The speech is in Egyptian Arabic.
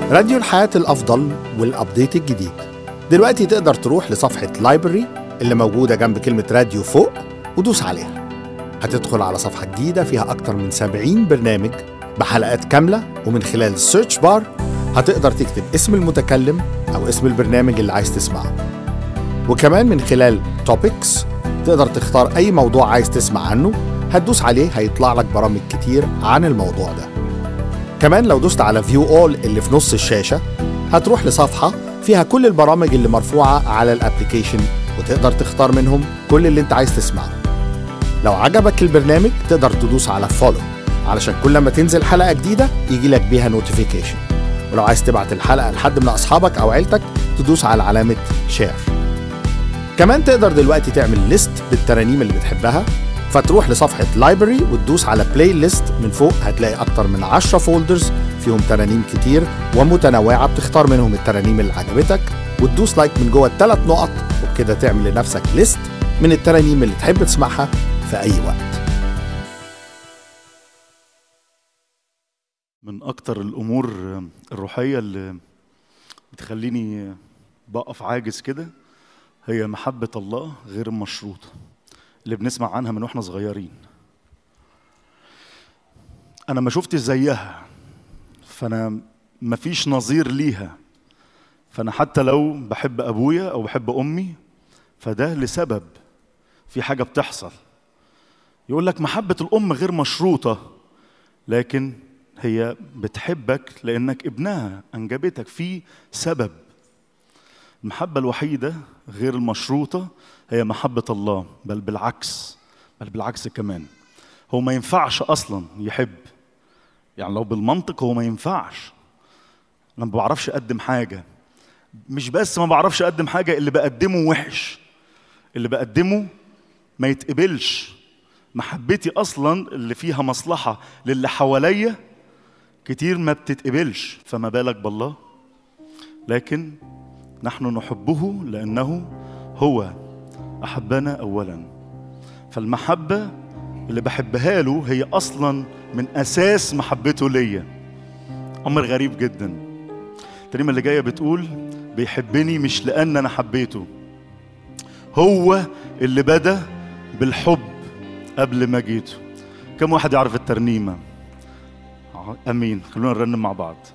راديو الحياة الأفضل والأبديت الجديد دلوقتي تقدر تروح لصفحة لايبرري اللي موجودة جنب كلمة راديو فوق ودوس عليها هتدخل على صفحة جديدة فيها أكتر من 70 برنامج بحلقات كاملة ومن خلال السيرش بار هتقدر تكتب اسم المتكلم أو اسم البرنامج اللي عايز تسمعه وكمان من خلال توبكس تقدر تختار أي موضوع عايز تسمع عنه هتدوس عليه هيطلع لك برامج كتير عن الموضوع ده كمان لو دوست على فيو اول اللي في نص الشاشة هتروح لصفحة فيها كل البرامج اللي مرفوعة على الابليكيشن وتقدر تختار منهم كل اللي انت عايز تسمعه لو عجبك البرنامج تقدر تدوس على فولو علشان كل ما تنزل حلقة جديدة يجي لك بيها نوتيفيكيشن ولو عايز تبعت الحلقة لحد من أصحابك أو عيلتك تدوس على علامة شير كمان تقدر دلوقتي تعمل ليست بالترانيم اللي بتحبها فتروح لصفحة لايبرري وتدوس على بلاي ليست من فوق هتلاقي أكتر من 10 فولدرز فيهم ترانيم كتير ومتنوعة بتختار منهم الترانيم اللي عجبتك وتدوس لايك من جوه الثلاث نقط وبكده تعمل لنفسك ليست من الترانيم اللي تحب تسمعها في أي وقت من أكتر الأمور الروحية اللي بتخليني بقف عاجز كده هي محبة الله غير المشروطة اللي بنسمع عنها من واحنا صغيرين أنا ما شفتش زيها فأنا مفيش نظير ليها فأنا حتى لو بحب أبويا أو بحب أمي فده لسبب في حاجة بتحصل يقول لك محبة الأم غير مشروطة لكن هي بتحبك لأنك ابنها أنجبتك في سبب المحبة الوحيدة غير المشروطة هي محبة الله بل بالعكس بل بالعكس كمان هو ما ينفعش أصلا يحب يعني لو بالمنطق هو ما ينفعش أنا ما بعرفش أقدم حاجة مش بس ما بعرفش أقدم حاجة اللي بقدمه وحش اللي بقدمه ما يتقبلش محبتي أصلا اللي فيها مصلحة للي حواليا كتير ما بتتقبلش فما بالك بالله لكن نحن نحبه لأنه هو أحبنا أولا فالمحبة اللي بحبها له هي أصلا من أساس محبته ليا أمر غريب جدا الترنيمة اللي جاية بتقول بيحبني مش لأن أنا حبيته هو اللي بدأ بالحب قبل ما جيته كم واحد يعرف الترنيمة أمين خلونا نرنم مع بعض